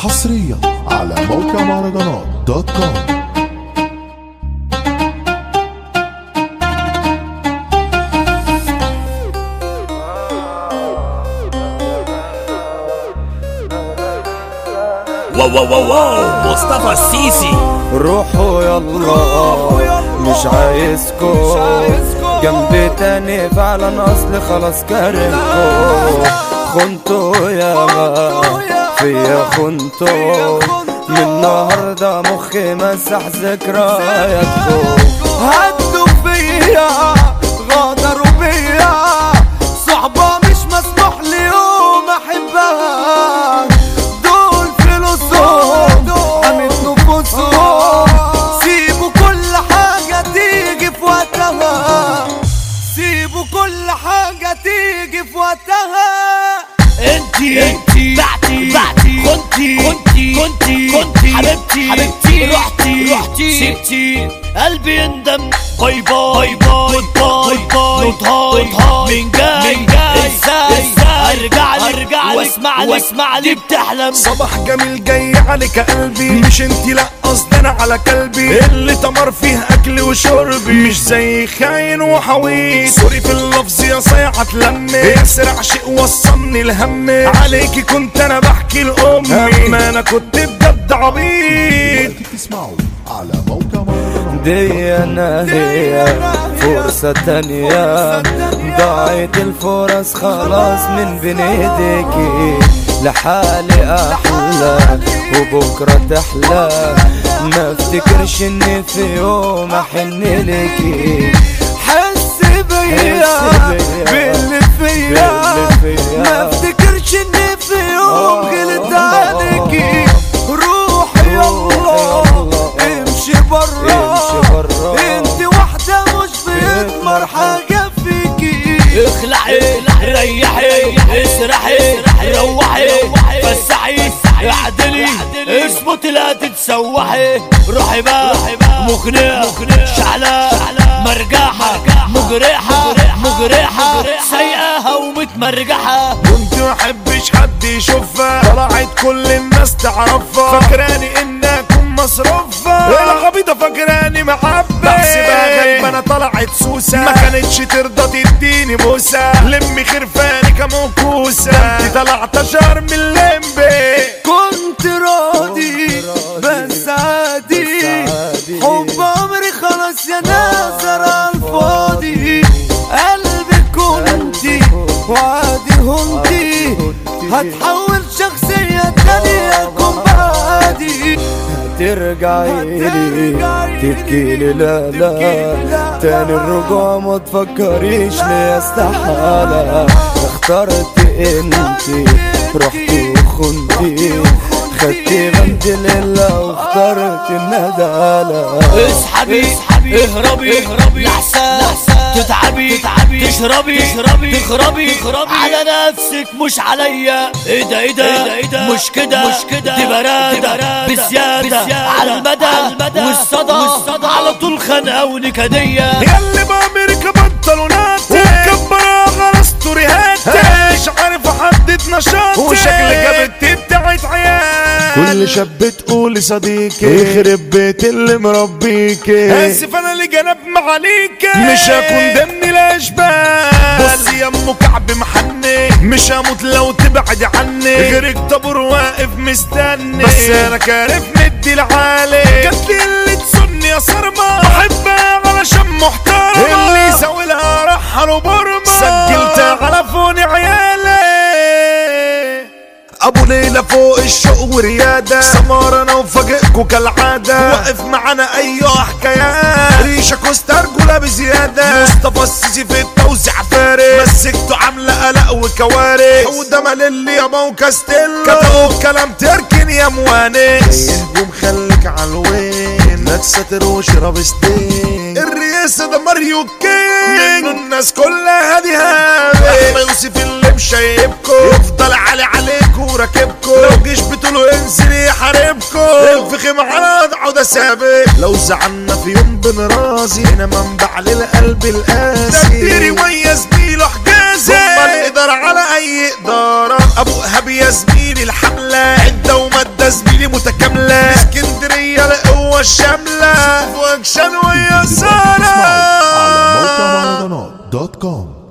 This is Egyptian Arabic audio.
حصريا على موقع مهرجانات دوت كوم واو واو واو واو مصطفى السيسي روحوا يلا مش عايزكو جنبي تاني فعلا اصل خلاص كارمكو خنتو يا ما فيا خنتو من النهارده مخي مسح ذكرياتكو هدوا فيا غدروا بيا صحبة مش مسموح ليوم احبها دول فلوسهم حمد نفوسهم سيبوا كل حاجة تيجي في وقتها سيبوا كل حاجة تيجي في وقتها انتي انتي بعتي بعتي كنتي كنتي كنتي كنتي حبيبتي حبيبتي رحتي رحتي سبتي قلبي يندم باي باي باي باي باي باي باي من جاي من جاي ازاي ارجع لك ارجع لك واسمع لك واسمع لك بتحلم صباح جميل جاي عليك قلبي مش انتي لا قصدي انا على قلبي اللي تمر فيه اكل وشربي مش زي خاين وحويط سوري في اللفظ يا صيعة لمي يسرع شيء وصلني الهم عليكي كنت انا بحكي لامي اما انا كنت بجد عبيط تسمعوا على موقع مهرجانات دي انا هي فرصة تانية ضاعت الفرص خلاص من بين ايديكي لحالي احلى وبكرة تحلى ما افتكرش اني في يوم احن ليكي حس بيا باللي فيا ما افتكرش اني في يوم غلط عليكي روحي يلا امشي برا انت واحدة مش بيضمر حاجة فيكي اخلعي ريحي اسرحي روحي فسحي اعدلي اظبطي لا تتسوحي روحي بقى مقنع شعلة مرجحة مجرحة مجرحة سيئة ومتمرجحة كنت محبش حد يشوفها طلعت كل الناس تعرفها فاكراني اني اكون مصروفها الغبيطة فاكراني محبة بحسبها غلبانة طلعت سوسة ما كانتش ترضى تديني بوسة لمي خرفاني كموكوسة انت طلعت اشهر من اللمبي كنت راضي بس عادي حب عمري خلاص يا ناظر على الفاضي قلبي كنتي وعادي هنتي هتحول شخصية تانية أكون بعادي ترجعي لي تبكي لي لا لا تاني الرجوع ما تفكريش ليه استحالة اخترت انتي رحتي وخنتي خدتي بنت لله واخترت الندالة اسحبي اهربي اهربي لحسن تتعبي تتعبي تشربي تشربي تخربي على نفسك مش عليا ايه ده ايه ده ايه ده مش كده مش كده دي برادة بزيادة على المدى والصدى على طول خنقة ونكدية ياللي بأمريكا بطلوا ناتي ومكبرة غرس ستوريهاتي مش عارف احدد نشاطي وشكل جابت بتاعت عيال كل شاب تقول صديقي يخرب بيت اللي مربيكي اسف انا اللي جنب معاليكي مش هكون ضمن الاشبال بص يا ام كعب محني مش هموت لو تبعد عني غيرك طابور واقف مستني بس انا كارف مدي العالي جات لي اللي تسني يا صرمة بحبها علشان محترمة اللي يسوي لها رحل برمة سجلت على فون عيالي ابو ليلى فوق الشوق ورياده سمار انا وفاجئكوا كالعاده واقف معانا ايوه حكايات ريشه كوستا رجوله بزياده مصطفى السيسي في التوزيع فارق مسكته عامله قلق وكوارث وده مال يا موكا ستيلا كتبوا الكلام تركن يا موانس الهجوم خليك على الوين لا تستر واشرب ستين الرئاسه ده ماريو كينج منه الناس كلها دي هابه احمد يوسف اللي مشايبكوا يفضل علي عليكوا وراكبكوا لو جيش بتقولوا انزل يحاربكوا الفخم على وضعه ده ثابت لو زعلنا في يوم بنرازي هنا منبع للقلب القاسي تديري ويا زميله حجازي ثم الاداره على اي اداره ابو ايهاب يا زميلي الحمله عده وماده ده زميلي متكاملة اسكندرية القوة الشاملة واكشن ويا على سارة موقع مهرجانات دوت كوم